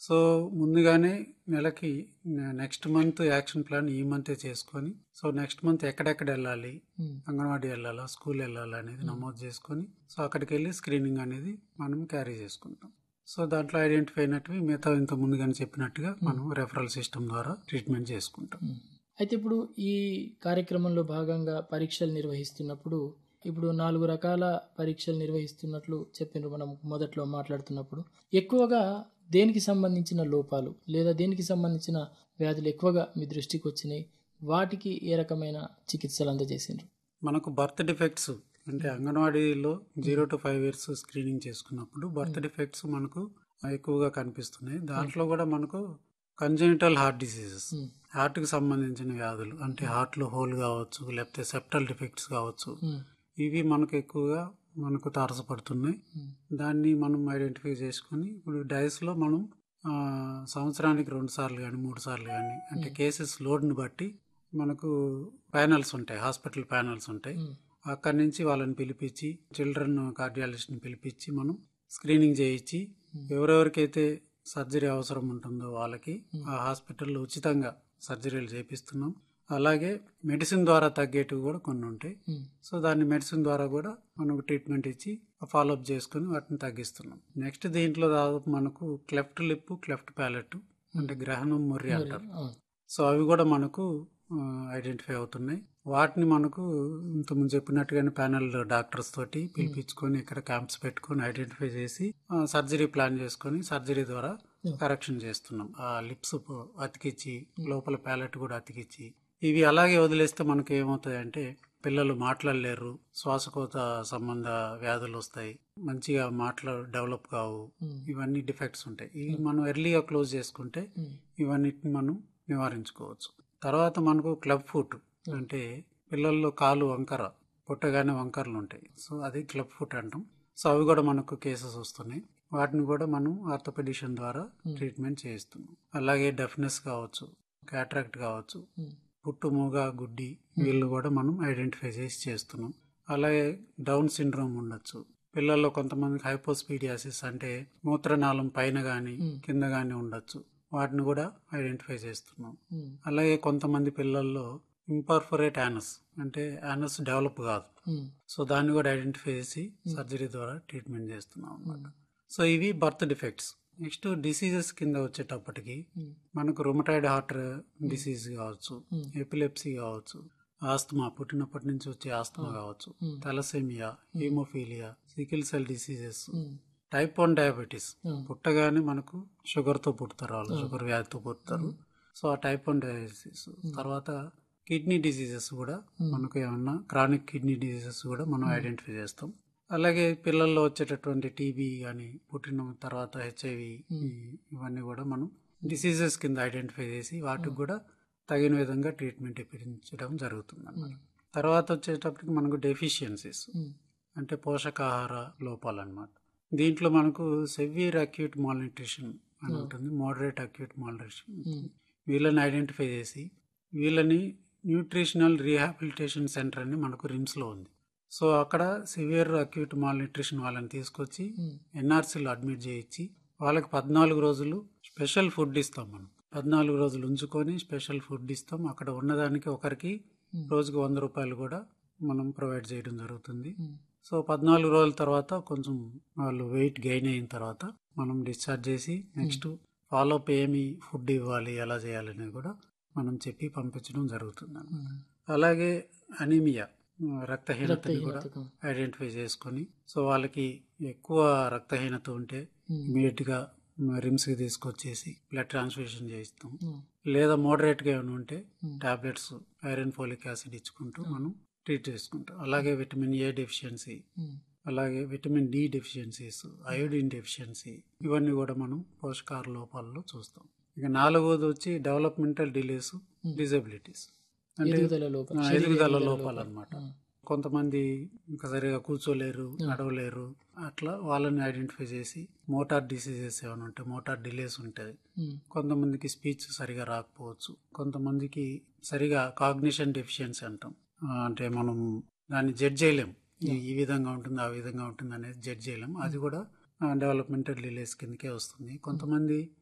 So ముందుగానే నెలకి next month action plan ఈ మంతే చేసుకొని సో నెక్స్ట్ మంత్ ఎక్కడెక్కడ వెళ్ళాలి ఉమ్, అంగన్వాడీ వెళ్ళాలా స్కూల్ వెళ్ళాలా అనేది నమోదు చేసుకొని సో అక్కడికి వెళ్ళి స్క్రీనింగ్ అనేది మనం క్యారీ చేసుకుంటాం సో దాంట్లో ఐడెంటిఫై అయినట్టు మిగతా ఇంత ముందుగానే చెప్పినట్టుగా మనం రెఫరల్ సిస్టమ్ ద్వారా ట్రీట్మెంట్ చేసుకుంటాం ఉమ్. అయితే ఇప్పుడు ఈ కార్యక్రమంలో భాగంగా పరీక్షలు నిర్వహిస్తున్నప్పుడు ఇప్పుడు నాలుగు రకాల పరీక్షలు నిర్వహిస్తున్నట్లు చెప్పిండ్రు మనం మొదట్లో మాట్లాడుతున్నప్పుడు ఎక్కువగా దేనికి సంబంధించిన లోపాలు లేదా దేనికి సంబంధించిన వ్యాధులు ఎక్కువగా మీ దృష్టికి వచ్చినాయి వాటికి ఏ రకమైన చికిత్సలు అందజేసిండ్రు మనకు బర్త్ డిఫెక్ట్స్ అంటే అంగన్వాడీలో zero to five years screening చేసుకున్నప్పుడు బర్త్ డిఫెక్ట్స్ మనకు ఎక్కువగా కనిపిస్తున్నాయి దాంట్లో కూడా మనకు congenital heart diseases um, heart కి సంబంధించిన వ్యాధులు అంటే హార్ట్ లో హోల్ కావచ్చు లేకపోతే సెప్టల్ డిఫెక్ట్స్ కావచ్చు ఉమ్, ఇవి మనకు ఎక్కువగా మనకు తారసపడుతున్నాయి ఉమ్, దాన్ని మనం ఐడెంటిఫై చేసుకొని ఇప్పుడు డైస్ లో మనం ఆ, సంవత్సరానికి రెండు సార్లు కానీ మూడు సార్లు కానీ అంటే కేసెస్ లోడ్ని బట్టి మనకు ప్యానల్స్ ఉంటాయి హాస్పిటల్ ప్యానల్స్ ఉంటాయి ఉమ్, అక్కడి నుంచి వాళ్ళని పిలిపించి చిల్డ్రన్ కార్డియాలజిస్ట్ని పిలిపించి మనం స్క్రీనింగ్ చేయించి ఎవరెవరికైతే సర్జరీ అవసరం ఉంటుందో వాళ్ళకి ఆ హాస్పిటల్లో ఉచితంగా సర్జరీలు చేపిస్తున్నాం అలాగే మెడిసిన్ ద్వారా తగ్గేటివి కూడా కొన్ని ఉంటాయి ఉమ్, సో దాన్ని మెడిసిన్ ద్వారా కూడా మనకు ట్రీట్మెంట్ ఇచ్చి ఫాలోఅప్ చేసుకుని వాటిని తగ్గిస్తున్నాం నెక్స్ట్ దీంట్లో దాదాపు మనకు క్లెఫ్ట్ లిప్ క్లెఫ్ట్ ప్యాలెట్ అంటే గ్రహణం ముర్రి అంటారు అవును. సో అవి కూడా మనకు ఐడెంటిఫై అవుతున్నాయి వాటిని మనకు ఇంతకుముందు చెప్పినట్టుగానే ప్యానల్ డాక్టర్స్ తోటి పిలిపించుకొని ఇక్కడ క్యాంప్స్ పెట్టుకొని ఐడెంటిఫై చేసి సర్జరీ ప్లాన్ చేసుకొని సర్జరీ ద్వారా కరెక్షన్ చేస్తున్నాం ఆ లిప్స్ అతికిచ్చి లోపల ప్యాలెట్ కూడా అతికిచ్చి ఇవి అలాగే వదిలేస్తే మనకు ఏమవుతాయంటే పిల్లలు మాట్లాడలేరు శ్వాసకోత సంబంధ వ్యాధులు వస్తాయి మంచిగా మాట్లా డెవలప్ కావు ఉమ్, ఇవన్నీ డిఫెక్ట్స్ ఉంటాయి ఇవి మనం ఎర్లీగా క్లోజ్ చేసుకుంటే ఉమ్, ఇవన్నిటిని మనం నివారించుకోవచ్చు తర్వాత మనకు క్లబ్ ఫుట్ అంటే పిల్లల్లో కాలు వంకర పుట్టగానే వంకరలు ఉంటాయి సో అది క్లబ్ ఫుట్ అంటాం సో అవి కూడా మనకు కేసెస్ వస్తున్నాయి వాటిని కూడా మనం ఆర్థోపెడిషన్ ద్వారా ట్రీట్మెంట్ చేయిస్తున్నాం అలాగే డెఫ్నెస్ కావచ్చు క్యాట్రాక్ట్ కావచ్చు ఉమ్, పుట్టు మూగ గుడ్డి వీళ్ళు కూడా మనం ఐడెంటిఫై చేసి చేస్తున్నాం అలాగే డౌన్ సిండ్రోమ్ ఉండొచ్చు పిల్లల్లో కొంతమందికి హైపోస్పీడియాసిస్ అంటే మూత్రనాళం పైన గాని కింద గాని ఉండొచ్చు వాటిని కూడా ఐడెంటిఫై చేస్తున్నాం ఉమ్, అలాగే కొంతమంది పిల్లల్లో ఇంపర్ఫొరేట్ యానస్ అంటే యానస్ డెవలప్ కాదు ఉమ్, సో దాన్ని కూడా ఐడెంటిఫై చేసి సర్జరీ ద్వారా ట్రీట్మెంట్ చేస్తున్నాం అన్నమాట సో ఇవి బర్త్ డిఫెక్ట్స్ నెక్స్ట్ డిసీజెస్ కింద వచ్చేటప్పటికి ఉమ్, మనకు రొమటాయిడ్ హార్ట్ డిసీజ్ కావచ్చు Hmm. ఎపిలెప్సీ కావచ్చు ఆస్తమా పుట్టినప్పటి నుంచి వచ్చే ఆస్తమా కావచ్చు Hmm. Thalassaemia haemophilia sickle cell diseases um, type one diabetes Hmm. పుట్టగానే మనకు షుగర్ తో పుడతారు వాళ్ళు షుగర్ వ్యాధితో పుడతారు సో ఆ టైప్ వన్ డయాబెటీస్ తర్వాత కిడ్నీ డిసీజెస్ కూడా మనకు ఏమన్నా క్రానిక్ కిడ్నీ డిసీజెస్ కూడా మనం ఐడెంటిఫై చేస్తాం అలాగే పిల్లల్లో వచ్చేటటువంటి టీబీ కానీ పుట్టిన తర్వాత హెచ్ఐవి ఇవన్నీ కూడా మనం డిసీజెస్ కింద ఐడెంటిఫై చేసి వాటికి కూడా తగిన విధంగా ట్రీట్మెంట్ ఇప్పించడం జరుగుతుంది అన్నమాట తర్వాత వచ్చేటప్పటికి మనకు డెఫిషియన్సీస్ ఉమ్, అంటే పోషకాహార లోపాలు అన్నమాట దీంట్లో మనకు సెవియర్ అక్యూట్ మాల్న్యూట్రిషన్ అని ఉంటుంది మోడరేట్ అక్యూట్ మాల్న్యూట్రిషన్ ఉమ్, వీళ్ళని ఐడెంటిఫై చేసి వీళ్ళని న్యూట్రిషనల్ రీహాబిలిటేషన్ సెంటర్ అని మనకు రిమ్స్లో ఉంది సో అక్కడ సివియర్ అక్యూట్ మాల్ న్యూట్రిషన్ వాళ్ళని తీసుకొచ్చి ఉమ్, ఎన్ఆర్సీలో అడ్మిట్ చేయించి వాళ్ళకి పద్నాలుగు రోజులు స్పెషల్ ఫుడ్ ఇస్తాం మనం పద్నాలుగు రోజులు ఉంచుకొని స్పెషల్ ఫుడ్ ఇస్తాం అక్కడ ఉన్నదానికి ఒకరికి Hmm. రోజుకు వంద రూపాయలు కూడా మనం ప్రొవైడ్ చేయడం జరుగుతుంది ఉమ్, సో పద్నాలుగు రోజుల తర్వాత కొంచెం వాళ్ళు వెయిట్ గెయిన్ అయిన తర్వాత మనం డిశ్చార్జ్ చేసి నెక్స్ట్ ఫాలోఅప్ ఏమి ఫుడ్ ఇవ్వాలి ఎలా చేయాలి అనేది కూడా మనం చెప్పి పంపించడం జరుగుతుంది అన్నమాట. ఉమ్, అలాగే అనీమియా రక్తహీనతని కూడా రక్తహీనతకు. ఐడెంటిఫై చేసుకొని సో వాళ్ళకి ఎక్కువ రక్తహీనత ఉంటే ఉమ్, ఇమీడియట్ గా రిమ్స్ కి తీసుకొచ్చేసి బ్లడ్ ట్రాన్స్ఫ్యూషన్ చేయిస్తాం ఉమ్, లేదా మోడరేట్ గా ఏమైనా ఉంటే Hmm. Tablets iron folic acid ఇచ్చుకుంటూ మనం ట్రీట్ చేసుకుంటాం అలాగే విటమిన్ ఏ డెఫిషియన్సీ ఉమ్, అలాగే vitamin D deficiencies iodine deficiency ఇవన్నీ కూడా మనం పోషకాహార లోపాలలో చూస్తాం ఇక నాలుగోది వచ్చి డెవలప్మెంటల్ డిలేస్ డిజబిలిటీస్ అంటే ఎదుగుదల లోపం ఆ, శరీర ఎదుగుదల ఎదుగుదల లోపాలు లోపం. అన్నమాట ఉమ్, కొంతమంది ఇంకా సరిగా కూర్చోలేరు నడవలేరు అట్లా వాళ్ళని ఐడెంటిఫై చేసి మోటార్ డిసీజెస్ ఏమైనా ఉంటాయి మోటార్ డిలేస్ ఉంటాయి ఉమ్, కొంతమందికి స్పీచ్ సరిగా రాకపోవచ్చు కొంతమందికి సరిగా కాగ్నిషన్ డెఫిషియన్సీ అంటాం ఆ, అంటే మనం దాన్ని జడ్జ్ చేయలేం ఈ- ఈ విధంగా ఉంటుంది ఆ విధంగా ఉంటుంది అనేది జడ్జ్ చేయలేం అది కూడా డెవలప్మెంటల్ డిలేస్ కిందకే వస్తుంది కొంతమంది